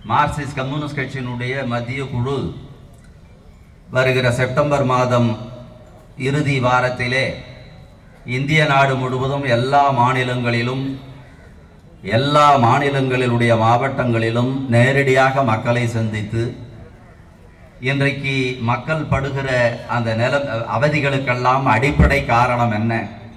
Marxist communist கட்சியினுடைய மத்திய குழு வருகிற செப்டம்பர் மாதம் இறுதி வாரத்திலே இந்திய நாடு முழுவதும் எல்லா மாநிலங்களிலும் எல்லா மாநிலங்களிலுடைய மாவட்டங்களிலும் நேரடியாக மக்களை சந்தித்து இன்றைக்கு மக்கள் படுகிற அந்த நில அவதிகளுக்கெல்லாம் அடிப்படை காரணம் என்ன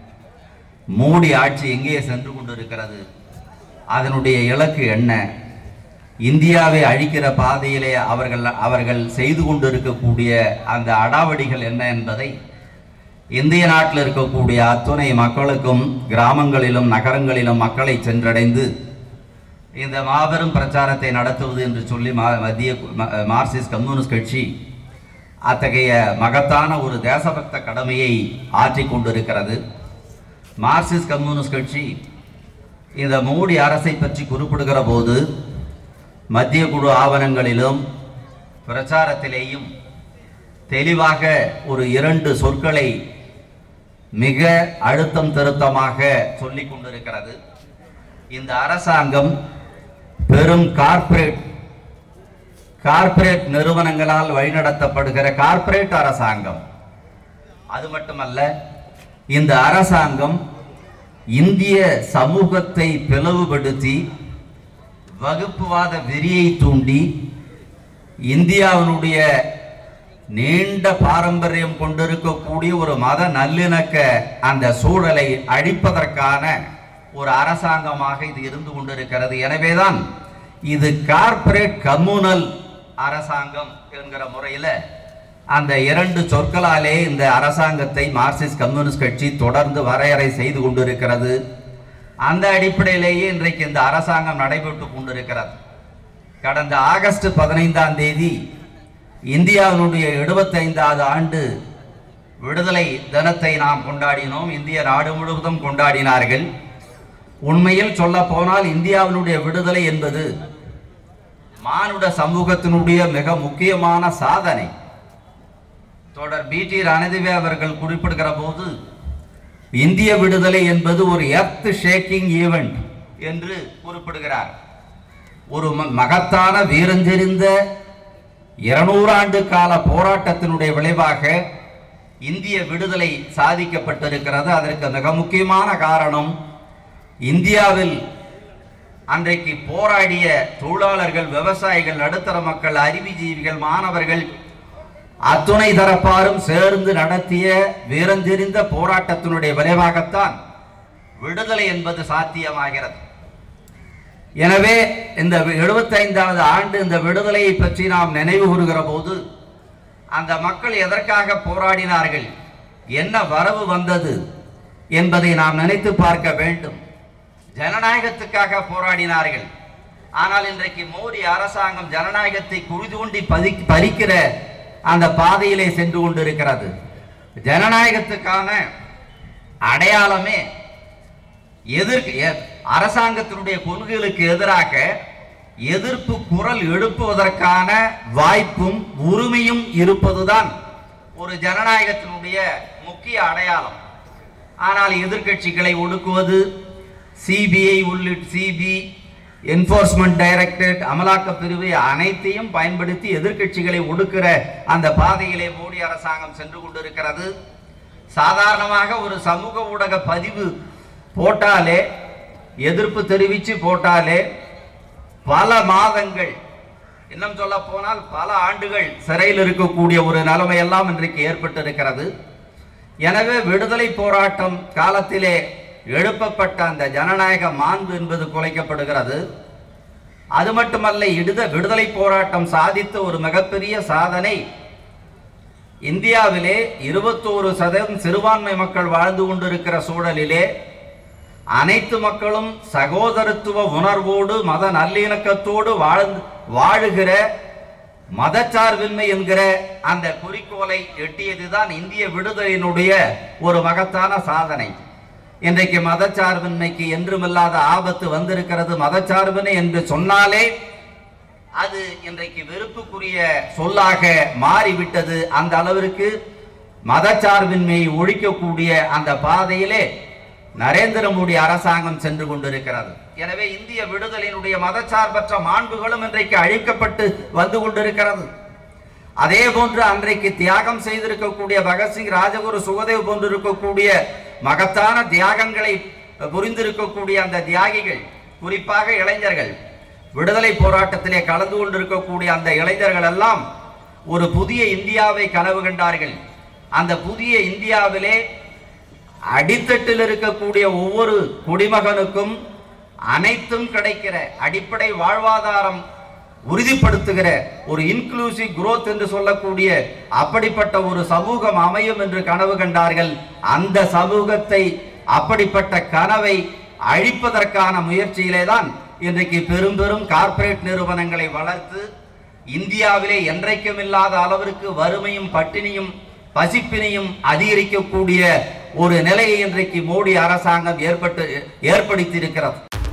மோடி ஆட்சி எங்கே சென்று கொண்டிருக்கிறது அதனுடைய இலக்கு என்ன இந்தியாவை அழிக்கிற பாதையிலே அவர்கள் அவர்கள் செய்து கொண்டிருக்கக்கூடிய அந்த அடாவடிகள் என்ன என்பதை இந்திய நாட்டில் இருக்கக்கூடிய அத்துணை மக்களுக்கும் கிராமங்களிலும் நகரங்களிலும் மக்களை சென்றடைந்து இந்த மாபெரும் பிரச்சாரத்தை நடத்துவது என்று சொல்லி மா- மத்திய கு- ம- மார்க்சிஸ்ட் கம்யூனிஸ்ட் கட்சி அத்தகைய மகத்தான ஒரு தேசபக்த கடமையை ஆற்றிக் கொண்டிருக்கிறது மார்க்சிஸ்ட் கம்யூனிஸ்ட் கட்சி இந்த மோடி அரசை பற்றி குறிப்பிடுகிற போது மத்திய குழு ஆவணங்களிலும் பிரச்சாரத்திலேயும் தெளிவாக ஒரு இரண்டு சொற்களை மிக அழுத்தம் திருத்தமாக சொல்லிக் கொண்டிருக்கிறது இந்த அரசாங்கம் பெரும் கார்ப்பரேட் கார்ப்பரேட் நிறுவனங்களால் வழிநடத்தப்படுகிற கார்ப்பரேட் அரசாங்கம் அது மட்டுமல்ல இந்த அரசாங்கம் இந்திய சமூகத்தை பிளவுபடுத்தி வகுப்புவாத வெறியை தூண்டி இந்தியாவினுடைய நீண்ட பாரம்பரியம் கொண்டிருக்கக்கூடிய ஒரு மத நல்லிணக்க அந்த சூழலை அழிப்பதற்கான ஒரு அரசாங்கமாக இது இருந்து கொண்டிருக்கிறது எனவேதான் இது கார்ப்பரேட் கம்யூனல் அரசாங்கம் என்கிற முறையில் அந்த இரண்டு சொற்களாலே இந்த அரசாங்கத்தை மார்க்சிஸ்ட் கம்யூனிஸ்ட் கட்சி தொடர்ந்து வரையறை செய்து கொண்டிருக்கிறது அந்த அடிப்படையிலேயே இன்றைக்கு இந்த அரசாங்கம் நடைபெற்று கொண்டிருக்கிறது கடந்த ஆகஸ்ட் பதினைந்தாம் தேதி இந்தியாவினுடைய எழுபத்தைந்தாவது ஆண்டு விடுதலை தினத்தை நாம் கொண்டாடினோம் இந்திய நாடு முழுவதும் கொண்டாடினார்கள் உண்மையில் சொல்ல போனால் இந்தியாவினுடைய விடுதலை என்பது மானுட சமூகத்தினுடைய மிக முக்கியமான சாதனை தொடர் பிடி ரணதிவே அவர்கள் குறிப்பிடுகிற போது இந்திய விடுதலை என்பது ஒரு எர்த் ஷேக்கிங் ஈவெண்ட் என்று குறிப்பிடுகிறார் ஒரு ம- மகத்தான வீரஞ்செறிந்த இருநூறு ஆண்டு கால போராட்டத்தினுடைய விளைவாக இந்திய விடுதலை சாதிக்கப்பட்டிருக்கிறது அதற்கு மிக முக்கியமான காரணம் இந்தியாவில் அன்றைக்கு போராடிய தொழிலாளர்கள் விவசாயிகள் நடுத்தர மக்கள் அறிவுஜீவிகள் மாணவர்கள் அத்துணை தரப்பாரும் சேர்ந்து நடத்திய வீரந்தெரிந்த போராட்டத்தினுடைய விளைவாகத்தான் விடுதலை என்பது சாத்தியமாகிறது எனவே இந்த எழுபத்தைந்தாவது ஆண்டு இந்த விடுதலையை பற்றி நாம் நினைவு கூறுகிற போது அந்த மக்கள் எதற்காக போராடினார்கள் என்ன வரவு வந்தது என்பதை நாம் நினைத்து பார்க்க வேண்டும் ஜனநாயகத்துக்காக போராடினார்கள் ஆனால் இன்றைக்கு மோடி அரசாங்கம் ஜனநாயகத்தை குழி தோண்டி பதி பறிக்கிற அந்த பாதையிலே சென்று கொண்டிருக்கிறது ஜனநாயகத்துக்கான அடையாளமே எதிர்க்கு எ- அரசாங்கத்தினுடைய கொள்கைகளுக்கு எதிராக எதிர்ப்பு குரல் எழுப்புவதற்கான வாய்ப்பும் உரிமையும் இருப்பதுதான் ஒரு ஜனநாயகத்தினுடைய முக்கிய அடையாளம் ஆனால் எதிர்க்கட்சிகளை ஒடுக்குவது சிபிஐ உள்ளிட்ட சிபி என்போர்ஸ்மெண்ட் டைரக்டரேட் அமலாக்க பிரிவு அனைத்தையும் பயன்படுத்தி எதிர்க்கட்சிகளை ஒடுக்குற அந்த பாதையிலே மோடி அரசாங்கம் சென்று கொண்டிருக்கிறது சாதாரணமாக ஒரு சமூக ஊடக பதிவு போட்டாலே எதிர்ப்பு தெரிவித்து போட்டாலே பல மாதங்கள் இன்னும் சொல்ல போனால் பல ஆண்டுகள் சிறையில் இருக்கக்கூடிய ஒரு நிலைமை எல்லாம் இன்றைக்கு ஏற்பட்டிருக்கிறது எனவே விடுதலை போராட்டம் காலத்திலே எழுப்பப்பட்ட அந்த ஜனநாயக மாண்பு என்பது குலைக்கப்படுகிறது அது மட்டுமல்ல இடுத விடுதலை போராட்டம் சாதித்த ஒரு மிகப்பெரிய சாதனை இந்தியாவிலே இருபத்தோரு சதவீதம் சிறுபான்மை மக்கள் வாழ்ந்து கொண்டிருக்கிற சூழலிலே அனைத்து மக்களும் சகோதரத்துவ உணர்வோடு மத நல்லிணக்கத்தோடு வாழ்ந்து வாழுகிற மதச்சார்பின்மை என்கிற அந்த குறிக்கோளை எட்டியதுதான் இந்திய விடுதலையினுடைய ஒரு மகத்தான சாதனை இன்றைக்கு மதச்சார்பின்மைக்கு என்றுமில்லாத ஆபத்து வந்திருக்கிறது மதச்சார்பினை என்று சொன்னாலே அது இன்றைக்கு வெறுப்புக்குரிய சொல்லாக மாறிவிட்டது அந்த அளவிற்கு மதச்சார்பின்மையை ஒழிக்கக்கூடிய அந்த பாதையிலே நரேந்திர மோடி அரசாங்கம் சென்று கொண்டிருக்கிறது எனவே இந்திய விடுதலினுடைய மதச்சார்பற்ற மாண்புகளும் இன்றைக்கு அழிக்கப்பட்டு வந்து கொண்டிருக்கிறது அதே போன்று அன்றைக்கு தியாகம் செய்திருக்கக்கூடிய பகத்சிங் ராஜகுரு சுகதேவ் போன்று இருக்கக்கூடிய மகத்தான தியாகங்களை புரிந்திருக்கக்கூடிய அந்த தியாகிகள் குறிப்பாக இளைஞர்கள் விடுதலை போராட்டத்திலே கலந்து கொண்டிருக்கக்கூடிய அந்த இளைஞர்கள் எல்லாம் ஒரு புதிய இந்தியாவை கனவு கண்டார்கள் அந்த புதிய இந்தியாவிலே அடித்தட்டில் இருக்கக்கூடிய ஒவ்வொரு குடிமகனுக்கும் அனைத்தும் கிடைக்கிற அடிப்படை வாழ்வாதாரம் உறுதிப்படுத்துகிற ஒரு இன்க்ளூசிவ் growth என்று சொல்லக்கூடிய அப்படிப்பட்ட ஒரு சமூகம் அமையும் என்று கனவு கண்டார்கள் அந்த சமூகத்தை அப்படிப்பட்ட கனவை அழிப்பதற்கான முயற்சியிலே தான் இன்றைக்கு பெரும் பெரும் கார்ப்பரேட் நிறுவனங்களை வளர்த்து இந்தியாவிலே என்றைக்கும் இல்லாத அளவிற்கு வறுமையும் பட்டினியும் பசிப்பினையும் அதிகரிக்கக்கூடிய ஒரு நிலையை இன்றைக்கு மோடி அரசாங்கம் ஏற்பட்டு ஏற்படுத்தி இருக்கிறது